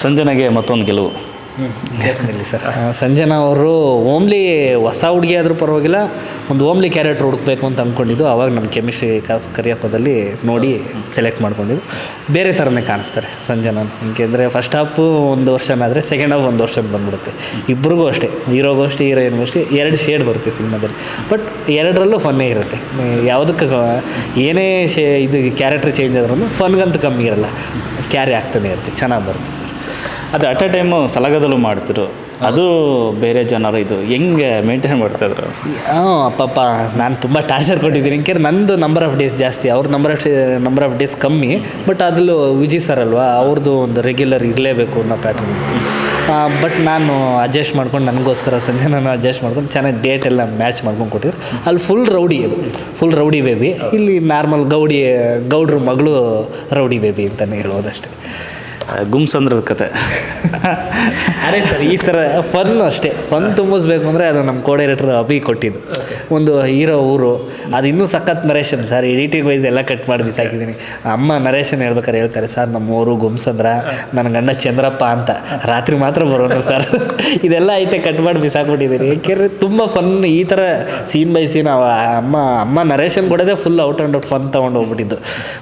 ಸಂಜನೆಗೆ ಮತ್ತೊಂದು ಗೆಲುವು definitely sir Sanjana ಅವರು ಓಮ್ಲಿ ಹೊಸ ಹುಡುಗಿ ಆದರೂ ಪರವಾಗಿಲ್ಲ ಒಂದು ಓಮ್ಲಿ ಕ್ಯಾರೆಕ್ಟರ್ ಹುಡುಕ್ಬೇಕು ಅಂತ ಅಂದ್ಕೊಂಡಿದ್ದು ಅವಾಗ ನಮ್ಮ ಕೆಮಿಸ್ಟ್ರಿ ಕರಿಯಪ್ಪದಲ್ಲಿ ನೋಡಿ ಸೆಲೆಕ್ಟ್ ಮಾಡ್ಕೊಂಡಿದ್ದು ಬೇರೆ ಥರನೇ ಕಾಣಿಸ್ತಾರೆ ಸಂಜನಾ ಏಕೆಂದರೆ ಫಸ್ಟ್ ಹಾಫು ಒಂದು ವರ್ಷನಾದರೆ ಸೆಕೆಂಡ್ ಹಾಫ್ ಒಂದು ವರ್ಷ ಬಂದ್ಬಿಡುತ್ತೆ ಇಬ್ರಿಗೂ ಅಷ್ಟೇ ಹೀರೋಗೂ ಅಷ್ಟೇ ಹೀರೋಯಿನ್ಗೂ ಅಷ್ಟೇ ಎರಡು ಶೇಡ್ ಬರುತ್ತೆ ಸಿನಿಮಾದಲ್ಲಿ ಬಟ್ ಎರಡರಲ್ಲೂ ಫನ್ನೇ ಇರುತ್ತೆ ಯಾವುದಕ್ಕೆ ಏನೇ ಶೇ ಇದು ಕ್ಯಾರೆಕ್ಟರ್ ಚೇಂಜ್ ಆದ್ರೂ ಫನ್ಗಂತೂ ಕಮ್ಮಿ ಇರಲ್ಲ ಕ್ಯಾರಿ ಆಗ್ತಾನೆ ಇರುತ್ತೆ ಚೆನ್ನಾಗಿ ಬರುತ್ತೆ ಸರ್ ಅದು ಅಟ್ ಎ ಟೈಮು ಸಲಗದಲ್ಲೂ ಮಾಡ್ತಿರು ಅದು ಬೇರೆ ಜನರು ಇದು ಹೆಂಗೆ ಮೇಂಟೈನ್ ಮಾಡ್ತಾಯಿದ್ರು ಹಾಂ ಪಾಪ ನಾನು ತುಂಬ ಟಾರ್ಚರ್ ಕೊಟ್ಟಿದ್ದೀನಿ ಯಾಕೆಂದ್ರೆ ನಂದು ನಂಬರ್ ಆಫ್ ಡೇಸ್ ಜಾಸ್ತಿ ಅವ್ರ number of number of days ಕಮ್ಮಿ ಬಟ್ ಅದರಲ್ಲೂ ವಿಜಯ್ ಸರ್ ಅಲ್ವಾ ಅವ್ರದ್ದು ಒಂದು ರೆಗ್ಯುಲರ್ ಇರಲೇಬೇಕು ಅನ್ನೋ ಪ್ಯಾಟರ್ನ್ ಬಟ್ ನಾನು ಅಡ್ಜಸ್ಟ್ ಮಾಡ್ಕೊಂಡು ನನಗೋಸ್ಕರ ಸಂಜೆ ನಾನು ಅಡ್ಜಸ್ಟ್ ಮಾಡ್ಕೊಂಡು ಚೆನ್ನಾಗಿ ಡೇಟ್ ಎಲ್ಲ ಮ್ಯಾಚ್ ಮಾಡ್ಕೊಂಡು ಕೊಟ್ಟಿದ್ರು ಅಲ್ಲಿ ಫುಲ್ ರೌಡಿ ಅದು ಫುಲ್ ರೌಡಿ ಬೇಬಿ ಇಲ್ಲಿ ನಾರ್ಮಲ್ ಗೌಡಿ ಗೌಡ್ರ ಮಗಳು ರೌಡಿ ಬೇಬಿ ಅಂತಲೇ ಹೇಳೋದಷ್ಟೇ ಗುಮ್ಸಂದ್ರದ ಕತೆ ಅದೇ ಸರ್ ಈ ಥರ ಫನ್ ಅಷ್ಟೇ ಫನ್ ತುಂಬಿಸ್ಬೇಕು ಅಂದರೆ ಅದು ನಮ್ಮ ಕೋ ಡೈರೆಕ್ಟರ್ ಅಭಿ ಕೊಟ್ಟಿದ್ದು ಒಂದು ಹೀರೋ ಊರು ಅದು ಇನ್ನೂ ಸಖತ್ ನರೇಶನ್ ಸರ್ ಎಡಿಟಿಂಗ್ ವೈಸ್ ಎಲ್ಲ ಕಟ್ ಮಾಡಿ ಬಿಸಾಕಿದ್ದೀನಿ ಅಮ್ಮ ನರೇಶನ್ ಹೇಳ್ಬೇಕಾರೆ ಹೇಳ್ತಾರೆ ಸರ್ ನಮ್ಮ ಊರು ಗುಮ್ಸಂದ್ರ ನನ್ನ ಗಂಡ ಚಂದ್ರಪ್ಪ ಅಂತ ರಾತ್ರಿ ಮಾತ್ರ ಬರೋನು ಸರ್ ಇದೆಲ್ಲ ಐತೆ ಕಟ್ ಮಾಡಿ ಬಿಸಾಕ್ಬಿಟ್ಟಿದ್ದೀನಿ ಏಕೆಂದರೆ ತುಂಬ ಫನ್ ಈ ಥರ ಸೀನ್ ಬೈ ಸೀನ್ ಅಮ್ಮ ಅಮ್ಮ ನರೇಶನ್ ಕೊಡೋದೇ full out and out fun ತೊಗೊಂಡು ಹೋಗ್ಬಿಟ್ಟಿದ್ದು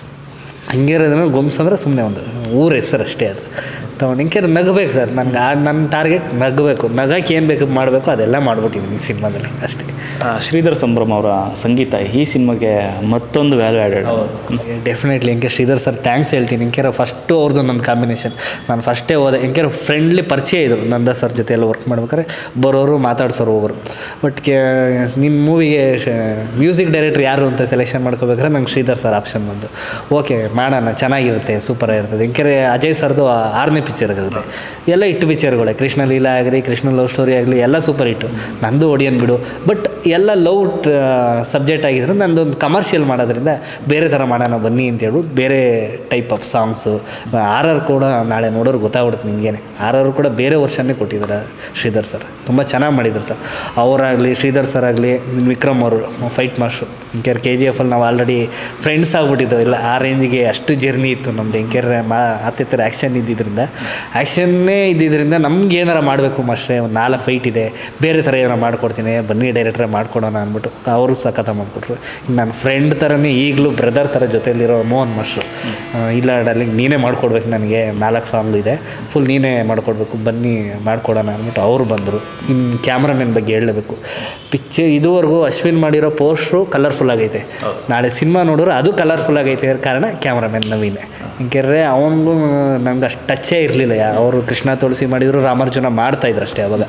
ಹಂಗಿರೋದನ್ನ ಗುಮ್ಸ್ ಅಂದರೆ ಸುಮ್ಮನೆ ಒಂದು ಊರ ಹೆಸರು ಅಷ್ಟೇ ಅದು ತಗೊಂಡು ಹಿಂಗೆ ನಗಬೇಕು ಸರ್ ನನಗೆ ಆ ನನ್ನ ಟಾರ್ಗೆಟ್ ನಗಬೇಕು ನಗಕ್ಕೆ ಏನು ಬೇಕು ಮಾಡಬೇಕು ಅದೆಲ್ಲ ಮಾಡ್ಬಿಟ್ಟಿದ್ದೀನಿ ಸಿನಿಮಾದಲ್ಲಿ ಅಷ್ಟೇ ಆ, ಶ್ರೀಧರ್ ಸಂಭ್ರಮ್ ಅವರ ಸಂಗೀತ ಈ ಸಿನಿಮಾಗೆ ಮತ್ತೊಂದು ವ್ಯಾಲ್ಯೂ ಆ್ಯಡೆಡ್ ಡೆಫಿನೆಟ್ಲಿ ಹೆಂಗೆ ಶ್ರೀಧರ್ ಸರ್ ಥ್ಯಾಂಕ್ಸ್ ಹೇಳ್ತೀನಿ ಹೆಂಗೆ ಫಸ್ಟು ಅವ್ರದ್ದು ನನ್ನ ಕಾಂಬಿನೇಷನ್ ನಾನು ಫಸ್ಟೇ ಹೋದೆ ಹೆಂಗೆ ಫ್ರೆಂಡ್ಲಿ ಪರಿಚಯ ಇದ್ರು ನಂದ ಸರ್ ಜೊತೆ ಎಲ್ಲ ವರ್ಕ್ ಮಾಡ್ಬೇಕಾದ್ರೆ ಬರೋರು ಮಾತಾಡ್ಸೋರು ಹೋಗೋರು ಬಟ್ ಕೆ ನಿಮ್ಮ ಮೂವಿಗೆ ಮ್ಯೂಸಿಕ್ ಡೈರೆಕ್ಟರ್ ಯಾರು ಅಂತ ಸೆಲೆಕ್ಷನ್ ಮಾಡ್ಕೋಬೇಕಾದ್ರೆ ನಂಗೆ ಶ್ರೀಧರ್ ಸರ್ ಆಪ್ಷನ್ ಬಂದು ಓಕೆ ಮಾಡೋಣ ಚೆನ್ನಾಗಿರುತ್ತೆ ಸೂಪರ್ ಆಗಿರ್ತದೆ ಹೆಂಗೆ ಅಜಯ್ ಸರ್ದು ಆರನೇ ಪಿಕ್ಚರ್ ಆಗಿರುತ್ತೆ ಎಲ್ಲ ಇಟ್ಟು ಪಿಕ್ಚರ್ಗಳೇ ಕೃಷ್ಣ ಲೀಲಾ ಆಗಲಿ ಕೃಷ್ಣ ಲವ್ ಸ್ಟೋರಿ ಆಗಲಿ ಎಲ್ಲ ಸೂಪರ್ ಹಿಟ್ಟು ನಂದು ಒಡಿಯನ್ ಬಿಡು ಬಟ್ ಎಲ್ಲ ಲವ್ ಸಬ್ಜೆಕ್ಟ್ ಆಗಿದ್ರೆ ನಂದೊಂದು ಕಮರ್ಷಿಯಲ್ ಮಾಡೋದ್ರಿಂದ ಬೇರೆ ಥರ ಮಾಡೋಣ ಬನ್ನಿ ಅಂತ ಹೇಳ್ಬಿಟ್ಟು ಬೇರೆ type of songs R R ಕೂಡ ನಾಳೆ ನೋಡೋರು ಗೊತ್ತಾಗ್ಬಿಡುತ್ತೆ ನಿಮಗೇನೆ ಆರ್ ಆರ್ ಕೂಡ ಬೇರೆ ವರ್ಷನೇ ಕೊಟ್ಟಿದ್ದಾರೆ ಶ್ರೀಧರ್ ಸರ್ ತುಂಬ ಚೆನ್ನಾಗಿ ಮಾಡಿದ್ರು ಸರ್ ಅವರಾಗಲಿ ಶ್ರೀಧರ್ ಸರ್ ಆಗಲಿ ವಿಕ್ರಮ್ ಅವರು ಫೈಟ್ ಮಾಸ್ಟ್ರು ಇಂಕೆರ್ ಕೆ ಜಿ ಎಫಲ್ಲಿ ನಾವು ಆಲ್ರೆಡಿ ಫ್ರೆಂಡ್ಸ್ ಆಗ್ಬಿಟ್ಟಿದ್ದೋ ಇಲ್ಲ ಆ ರೇಂಜಿಗೆ ಅಷ್ಟು ಜರ್ನಿ ಇತ್ತು ನಮ್ಮದು ಇಂಕೆರ್ ಮಾ ಹತ್ತಿರ ಆ್ಯಕ್ಷನ್ ಇದ್ದಿದ್ದರಿಂದ ಆ್ಯಕ್ಷನ್ನೇ ಇದ್ದಿದ್ದರಿಂದ ನಮ್ಗೆ ಏನಾರ ಮಾಡಬೇಕು ಮಾಸ್ಟ್ರೆ ಒಂದು ನಾಲ್ಕು ಫೈಟ್ ಇದೆ ಬೇರೆ ಥರ ಏನಾರ ಮಾಡ್ಕೊಡ್ತೀನಿ ಬನ್ನಿ ಡೈರೆಕ್ಟ್ರೇ ಮಾಡ್ಕೊಡೋಣ ಅಂದ್ಬಿಟ್ಟು ಅವರು ಸಖತ ಮಾಡಿಕೊಟ್ರು ನನ್ನ ಫ್ರೆಂಡ್ ಥರನೇ ಈಗಲೂ ಬ್ರದರ್ ಥರ ಜೊತೆಲಿರೋ ಮೋಹನ್ ಮಾಸ್ಟ್ರು ಆ, ಇಲ್ಲ ಡಾರ್ಲಿಂಗ್ ನೀನೇ ಮಾಡ್ಕೊಡ್ಬೇಕು ನನಗೆ ನಾಲ್ಕು ಸಾಂಗ್ ಇದೆ ಫುಲ್ ನೀನೇ ಮಾಡ್ಕೊಡ್ಬೇಕು ಬನ್ನಿ ಮಾಡ್ಕೊಡೋಣ ಅಂದ್ಬಿಟ್ಟು ಅವರು ಬಂದರು ಇನ್ನು ಕ್ಯಾಮ್ರಾಮನ್ ಬಗ್ಗೆ ಹೇಳಬೇಕು ಪಿಕ್ಚರ್ ಇದುವರೆಗೂ ಅಶ್ವಿನ್ ಮಾಡಿರೋ ಪೋಸ್ಟ್ರು ಕಲರ್ಫುಲ್ ಆಗೈತೆ ನಾಳೆ ಸಿನಿಮಾ ನೋಡಿದ್ರೆ ಅದು ಕಲರ್ಫುಲ್ ಆಗೈತೆ ಇದ್ರ ಕಾರಣ ಕ್ಯಾಮ್ರಾಮನ್ ನವೀನೆ ಹಿಂಗೆ ಅವನಿಗೂ ನಮ್ಗೆ ಅಷ್ಟು ಟಚ್ಚೇ ಇರಲಿಲ್ಲ ಅವರು ಕೃಷ್ಣ ತುಳಸಿ ಮಾಡಿದ್ರು ರಾಮಾರ್ಜುನ ಮಾಡ್ತಾಯಿದ್ರು ಅಷ್ಟೇ ಅವಾಗ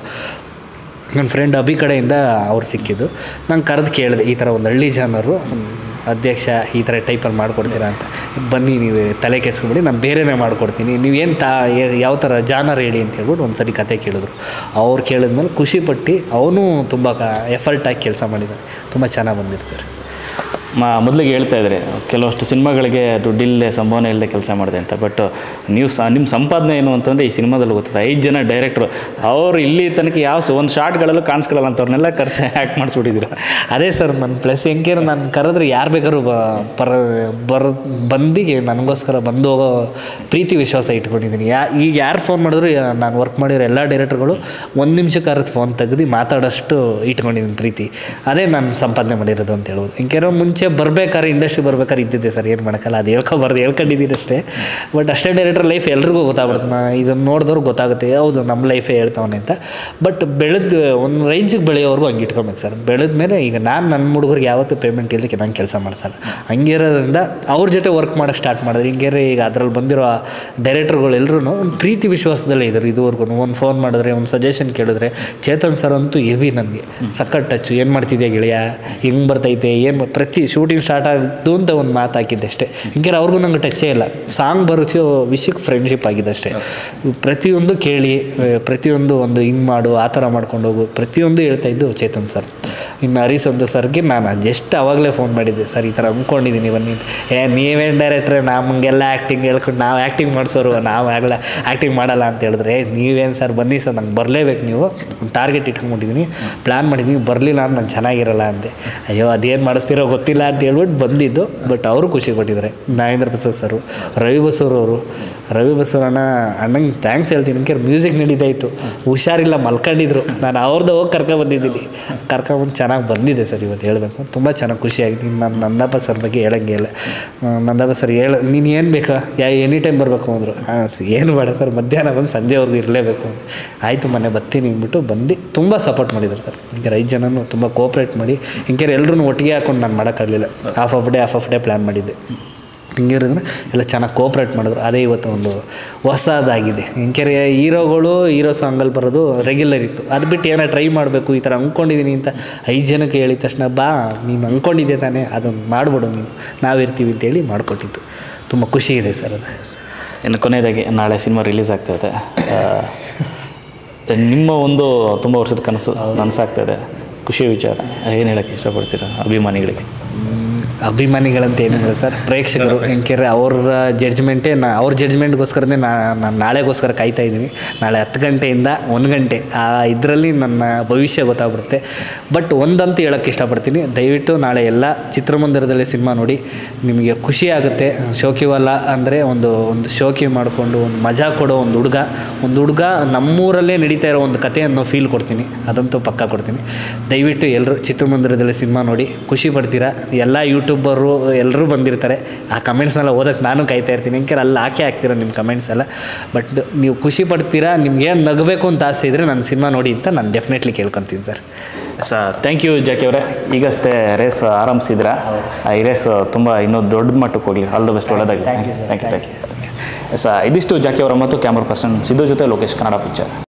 ನನ್ನ ಫ್ರೆಂಡ್ ಅಭಿ ಕಡೆಯಿಂದ ಅವ್ರು ಸಿಕ್ಕಿದ್ದು ನಂಗೆ ಕರೆದು ಕೇಳಿದೆ ಈ ಥರ ಒಂದು ಹಳ್ಳಿ ಜನರು ಅಧ್ಯಕ್ಷ ಈ ಥರ ಟೈಪಲ್ಲಿ ಮಾಡ್ಕೊಡ್ತೀರಾ ಅಂತ ಬನ್ನಿ ನೀವು ತಲೆ ಕೆಡ್ಸ್ಕೊಂಬಿಡಿ ನಾನು ಬೇರೆನೇ ಮಾಡ್ಕೊಡ್ತೀನಿ ನೀವೇನು ತಾ ಯಾವ ಥರ ಜಾನರ್ ಹೇಳಿ ಅಂತ ಹೇಳ್ಬಿಟ್ಟು ಒಂದು ಸರಿ ಕತೆ ಕೇಳಿದ್ರು ಅವ್ರು ಕೇಳಿದ್ಮೇಲೆ ಖುಷಿ ಪಟ್ಟು ಅವನು ತುಂಬ ಎಫರ್ಟ್ ಆಗಿ ಕೆಲಸ ಮಾಡಿದ್ದಾನೆ ತುಂಬ ಚೆನ್ನಾಗಿ ಬಂದಿರು ಸರ್ ಮಾ ಮೊದಲಿಗೆ ಹೇಳ್ತಾ ಇದ್ರಿ ಕೆಲವಷ್ಟು ಸಿನಿಮಾಗಳಿಗೆ ದುಡ್ಡಿಲ್ಲದೆ ಸಂಭಾವನೆ ಇಲ್ಲದೆ ಕೆಲಸ ಮಾಡಿದೆ ಅಂತ ಬಟ್ ನೀವು ಸ ನಿಮ್ಮ ಸಂಪಾದನೆ ಏನು ಅಂತಂದರೆ ಈ ಸಿನಿಮಾದಲ್ಲಿ ಗೊತ್ತದೆ ಐದು ಜನ ಡೈರೆಕ್ಟ್ರು ಅವ್ರು ಇಲ್ಲಿ ತನಕ ಯಾವ ಸ ಒಂದು ಶಾರ್ಟ್ಗಳಲ್ಲೂ ಕಾಣಿಸ್ಕೊಳ್ಳಲ್ಲ ಅಂತವ್ರನ್ನೆಲ್ಲ ಕರೆಸಿ ಆ್ಯಕ್ಟ್ ಮಾಡಿಸ್ಬಿಟ್ಟಿದ್ದೀರ ಅದೇ ಸರ್ ನನ್ನ ಪ್ಲಸ್ ಹೆಂಗೆ ನಾನು ಕರೆದ್ರೆ ಯಾರು ಬೇಕಾದ್ರೂ ಬ ಪರ ಬರ ಬಂದಿಗೆ ನನಗೋಸ್ಕರ ಬಂದು ಹೋಗೋ ಪ್ರೀತಿ ವಿಶ್ವಾಸ ಇಟ್ಕೊಂಡಿದ್ದೀನಿ ಯಾ ಈಗ ಯಾರು ಫೋನ್ ಮಾಡಿದ್ರು ಯಾ- ನಾನು ವರ್ಕ್ ಮಾಡಿರೋ ಎಲ್ಲ ಡೈರೆಕ್ಟರ್ಗಳು ಒಂದು ನಿಮಿಷಕ್ಕೆ ಕರೆದು ಫೋನ್ ತೆಗೆದು ಮಾತಾಡೋಷ್ಟು ಇಟ್ಕೊಂಡಿದ್ದೀನಿ ಪ್ರೀತಿ ಅದೇ ನಾನು ಸಂಪಾದನೆ ಮಾಡಿರೋದು ಅಂತ ಹೇಳ್ಬೋದು ಹಿಂಗೆ ಮುಂಚೆ ಬರ್ಬೇಕಾದ್ರೆ ಇಂಡಸ್ಟ್ರಿ ಬರ್ಬೇಕಾದ್ರೆ ಇದ್ದಿದ್ದೆ ಸರ್ ಏನು ಮಾಡೋಕ್ಕಲ್ಲ ಅದು ಹೇಳ್ಕೊಬಾರ್ದು ಹೇಳ್ಕೊಂಡಿದ್ದೀನಿ ಅಷ್ಟೇ ಬಟ್ ಅಷ್ಟೇ ಡೈರೆಕ್ಟರ್ ಲೈಫ್ ಎಲ್ರಿಗೂ ಗೊತ್ತಾಗ್ಬಿಡುತ್ತೆ ನಾ ಇದನ್ನು ನೋಡಿದವ್ರು ಗೊತ್ತಾಗುತ್ತೆ ಹೌದು ನಮ್ಮ ಲೈಫೇ ಹೇಳ್ತಾವನೆ ಅಂತ ಬಟ್ ಬೆಳೆದು ಒಂದು ರೇಂಜಿಗೆ ಬೆಳೆಯೋವರೆಗೂ ಹಂಗೆ ಇಟ್ಕೊಬೇಕು ಸರ್ ಬೆಳೆದ ಮೇಲೆ ಈಗ ನಾನು ನನ್ನ ಹುಡುಗರಿಗೆ ಯಾವತ್ತೂ ಪೇಮೆಂಟ್ ಇಲ್ಲದಕ್ಕೆ ನಾನು ಕೆಲಸ ಮಾಡಿಸಲ್ಲ ಹಂಗಿರೋದ್ರಿಂದ ಅವ್ರ ಜೊತೆ ವರ್ಕ್ ಮಾಡೋಕ್ಕೆ ಸ್ಟಾರ್ಟ್ ಮಾಡಿದ್ರೆ ಹಿಂಗೆ ಈಗ ಅದ್ರಲ್ಲಿ ಬಂದಿರೋ ಡೈರೆಕ್ಟರ್ಗಳು ಎಲ್ಲರೂ ಒಂದು ಪ್ರೀತಿ ವಿಶ್ವಾಸದಲ್ಲೇ ಇದ್ರು ಇದುವರೆಗೂ ಒಂದು ಫೋನ್ ಮಾಡಿದ್ರೆ ಒಂದು ಸಜೆಷನ್ ಕೇಳಿದ್ರೆ ಚೇತನ್ ಸರ್ ಅಂತೂ ಹೆವಿ ನನಗೆ ಸಖತ್ ಟಚ್ಚು ಏನು ಮಾಡ್ತಿದ್ಯಾ ಗೆಳೆಯ ಹೆಂಗೆ ಬರ್ತೈತೆ ಏನು ಪ್ರತಿ ಶೂಟಿಂಗ್ ಸ್ಟಾರ್ಟ್ ಆಗಿದ್ದು ಅಂತ ಒಂದು ಮಾತು ಹಾಕಿದ್ದೆ ಅಷ್ಟೇ ಹಿಂಗೆ ಅವ್ರಿಗೂ ನಂಗೆ ಟಚ್ಚೇ ಇಲ್ಲ ಸಾಂಗ್ ಬರುತ್ತೋ ವಿಷಯಕ್ಕೆ ಫ್ರೆಂಡ್ಶಿಪ್ ಆಗಿದೆ ಅಷ್ಟೇ ಪ್ರತಿಯೊಂದು ಕೇಳಿ ಆ, ಪ್ರತಿಯೊಂದು ಒಂದು ಹಿಂಗೆ ಮಾಡು ಆ ಥರ ಮಾಡ್ಕೊಂಡು ಹೋಗು ಪ್ರತಿಯೊಂದು ಹೇಳ್ತಾ ಇದ್ದು ಚೇತನ್ ಸರ್ ಇನ್ನು ಹರಿಸಂತ ಸರ್ಗೆ ನಾನು ಜಸ್ಟ್ ಅವಾಗಲೇ ಫೋನ್ ಮಾಡಿದ್ದೆ ಸರ್ ಈ ಥರ ಅಂದ್ಕೊಂಡಿದ್ದೀನಿ ಬನ್ನಿ ಅಂತ. ಏ ನೀವೇನು ಡೈರೆಕ್ಟ್ರೆ ನಮಗೆಲ್ಲ ಆ್ಯಕ್ಟಿಂಗ್ ಹೇಳ್ಕೊಂಡು ನಾವು ಆ್ಯಕ್ಟಿಂಗ್ ಮಾಡಿಸೋರು ನಾವು ಆಗಲ್ಲ ಆ್ಯಕ್ಟಿಂಗ್ ಮಾಡಲ್ಲ ಅಂತ ಹೇಳಿದ್ರೆ "ಏ, ನೀವೇನು ಸರ್ ಬನ್ನಿ ಸರ್ ನಂಗೆ ಬರಲೇಬೇಕು ನೀವು ಒಂದು ಟಾರ್ಗೆಟ್ ಇಟ್ಕೊಂಡ್ಬಿಟ್ಟಿದ್ದೀನಿ ಪ್ಲ್ಯಾನ್ ಮಾಡಿದ್ದೀನಿ ಬರಲಿಲ್ಲ ಅಂದ್ರೆ ನಾನು ಚೆನ್ನಾಗಿರಲ್ಲ ಅಂದೆ ಅಯ್ಯೋ ಅದೇನು ಮಾಡಿಸ್ತಿರೋ ಗೊತ್ತಿಲ್ಲ ಇಲ್ಲ ಅಂತ ಹೇಳ್ಬಿಟ್ಟು ಬಂದಿದ್ದು ಬಟ್ ಅವರು ಖುಷಿ ಪಟ್ಟಿದ್ದಾರೆ ನಾಗೇಂದ್ರ ಪ್ರಸಾದ್ ಸರು ರವಿ ಬಸೂರ್ ಅವರು ರವಿ ಬಸೂರ್ ಅಣ್ಣ ಅಣ್ಣಂಗೆ ಥ್ಯಾಂಕ್ಸ್ ಹೇಳ್ತೀನಿ ನಿಮಗೆ ಮ್ಯೂಸಿಕ್ ನಡೀತಾ ಇತ್ತು ಹುಷಾರಿಲ್ಲ ಮಲ್ಕೊಂಡಿದ್ರು ನಾನು ಅವ್ರದ್ದು ಹೋಗಿ ಕರ್ಕೊಬಂದಿದ್ದೀನಿ ಕರ್ಕೊಬಂದು ಚೆನ್ನಾಗಿ ಬಂದಿದೆ ಸರ್ ಇವತ್ತು ಹೇಳಬೇಕು ತುಂಬ ಚೆನ್ನಾಗಿ ಖುಷಿಯಾಗಿದ್ದೀನಿ ನಾನು ನಂದಪ್ಪ ಸರ್ ಬಗ್ಗೆ ಹೇಳಂಗೆ ಇಲ್ಲ ಆ, ನಂದಪ್ಪ ಸರ್ ಹೇಳ ನೀನು ಏನು ಬೇಕಾ ಯಾ ಎನಿ ಟೈಮ್ ಬರಬೇಕು ಅಂದರು ಹಾಂ ಏನು ಬೇಡ ಸರ್ ಮಧ್ಯಾಹ್ನ ಬಂದು ಸಂಜೆವರೆಗೂ ಇರಲೇಬೇಕು ಅಂತ ಆಯಿತು ಮೊನ್ನೆ ಬರ್ತೀನಿ ಅಂದ್ಬಿಟ್ಟು ಬಂದು ತುಂಬ ಸಪೋರ್ಟ್ ಮಾಡಿದ್ರು ಸರ್ ಹಿಂಗೆ ಐದು ಜನನೂ ತುಂಬ ಕೋಪ್ರೇಟ್ ಮಾಡಿ ಹಿಂಗೆ ಎಲ್ಲರೂ ಒಟ್ಟಿಗೆ ಹಾಕೊಂಡು ನಾನು ಮಾಡೋಕ್ಕಾಗಲಿಲ್ಲ half of day half of day plan ಮಾಡಿದ್ದೆ ಹಿಂಗಿರಿದ್ರೆ ಎಲ್ಲ ಚೆನ್ನಾಗಿ ಕೋಪ್ರೇಟ್ ಮಾಡಿದ್ರು ಅದೇ ಇವತ್ತು ಒಂದು ಹೊಸದಾಗಿದೆ ಹಿಂಕೆರೆ ಹೀರೋಗಳು ಹೀರೋ ಸಾಂಗಲ್ಲಿ ಬರೋದು ರೆಗ್ಯುಲರ್ ಇತ್ತು ಅದು ಬಿಟ್ಟು ಏನೋ ಟ್ರೈ ಮಾಡಬೇಕು ಈ ಥರ ಅಂದ್ಕೊಂಡಿದ್ದೀನಿ ಅಂತ ಐದು ಜನಕ್ಕೆ ಹೇಳಿದ ತಕ್ಷಣ ಬಾ ನೀನು ಅಂದ್ಕೊಂಡಿದ್ದೆ ತಾನೇ ಅದನ್ನು ಮಾಡಿಬಿಡು ನೀನು ನಾವಿರ್ತೀವಿ ಅಂತೇಳಿ ಮಾಡಿಕೊಟ್ಟಿದ್ದು ತುಂಬ ಖುಷಿ ಇದೆ ಸರ್ ಅದು ಇನ್ನು ಕೊನೆಯದಾಗಿ ನಾಳೆ ಸಿನಿಮಾ ರಿಲೀಸ್ ಆಗ್ತಾ ಇದೆ ಆ, ನಿಮ್ಮ ಒಂದು ತುಂಬ ವರ್ಷದ ಕನಸು ನನಸಾಗ್ತಾ ಇದೆ ಖುಷಿ ವಿಚಾರ ಏನು ಹೇಳೋಕ್ಕೆ ಇಷ್ಟಪಡ್ತೀರಾ ಅಭಿಮಾನಿಗಳಿಗೆ ಅಭಿಮಾನಿಗಳಂತ ಏನಿಲ್ಲ ಸರ್ ಪ್ರೇಕ್ಷಕರು ಹೆಂಗೆ ಅವ್ರ ಜಡ್ಜ್ಮೆಂಟೇ ನಾ ಅವ್ರ ಜಡ್ಜ್ಮೆಂಟ್ಗೋಸ್ಕರನೇ ನಾ ನಾನು ನಾಳೆಗೋಸ್ಕರ ಕಾಯ್ತಾ ಇದ್ದೀನಿ ನಾಳೆ ಹತ್ತು ಗಂಟೆಯಿಂದ ಒಂದು ಗಂಟೆ ಆ ಇದರಲ್ಲಿ ನನ್ನ ಭವಿಷ್ಯ ಗೊತ್ತಾಗ್ಬಿಡುತ್ತೆ ಬಟ್ ಒಂದಂತೂ ಹೇಳೋಕ್ಕೆ ಇಷ್ಟಪಡ್ತೀನಿ ದಯವಿಟ್ಟು ನಾಳೆ ಎಲ್ಲ ಚಿತ್ರಮಂದಿರದಲ್ಲಿ ಸಿನಿಮಾ ನೋಡಿ ನಿಮಗೆ ಖುಷಿ ಆಗುತ್ತೆ ಶೋಕಿವಾಲ ಅಂದರೆ ಒಂದು ಒಂದು ಶೋಕಿ ಮಾಡಿಕೊಂಡು ಒಂದು ಮಜಾ ಕೊಡೋ ಒಂದು ಹುಡುಗ ಒಂದು ಹುಡುಗ ನಮ್ಮೂರಲ್ಲೇ ನಡೀತಾ ಇರೋ ಒಂದು ಕತೆ ಅನ್ನೋ ಫೀಲ್ ಕೊಡ್ತೀನಿ ಅದಂತೂ ಪಕ್ಕ ಕೊಡ್ತೀನಿ ದಯವಿಟ್ಟು ಎಲ್ಲರೂ ಚಿತ್ರಮಂದಿರದಲ್ಲಿ ಸಿನಿಮಾ ನೋಡಿ ಖುಷಿ ಪಡ್ತೀರಾ ಎಲ್ಲ ಯೂಟ್ಯೂಬರು ಎಲ್ಲರೂ ಬಂದಿರ್ತಾರೆ ಆ ಕಮೆಂಟ್ಸ್ನೆಲ್ಲ ಓದೋಕ್ಕೆ ನಾನು ಕಾಯ್ತಾ ಇರ್ತೀನಿ ಯಾಕೆ ಅಲ್ಲಿ ಹಾಕೇ ಹಾಕ್ತೀರಾ ನಿಮ್ಮ ಕಮೆಂಟ್ಸ್ ಎಲ್ಲ ಬಟ್ ನೀವು ಖುಷಿ ಪಡ್ತೀರಾ ನಿಮ್ಗೆ ಏನು ನಗಬೇಕು ಅಂತ ಆಸೆ ಇದ್ದರೆ ನನ್ನ ಸಿನಿಮಾ ನೋಡಿ ಅಂತ ನಾನು ಡೆಫಿನೆಟ್ಲಿ ಕೇಳ್ಕೊತೀನಿ ಸರ್ ಸ ಥ್ಯಾಂಕ್ ಯು ಜಾಕಿ ಅವರೇ ಈಗಷ್ಟೇ ರೇಸ್ ಆರಂಭಿಸಿದ್ರ ಈ ರೇಸ್ ತುಂಬ ಇನ್ನೂ ದೊಡ್ಡ ಮಟ್ಟಕ್ಕೆ ಹೋಗಲಿ ಆಲ್ ದ ಬೆಸ್ಟ್ ಒಳ್ಳೆದಾಗಲಿ thank you thank you thank you ಸ ಇದಿಷ್ಟು ಜಾಕಿ ಅವರ ಮತ್ತು ಕ್ಯಾಮ್ರಾ ಪರ್ಸನ್ ಸಿದ್ದು ಜೊತೆ ಲೋಕೇಶ್ ಕನ್ನಡ ಪಿಕ್ಚರ್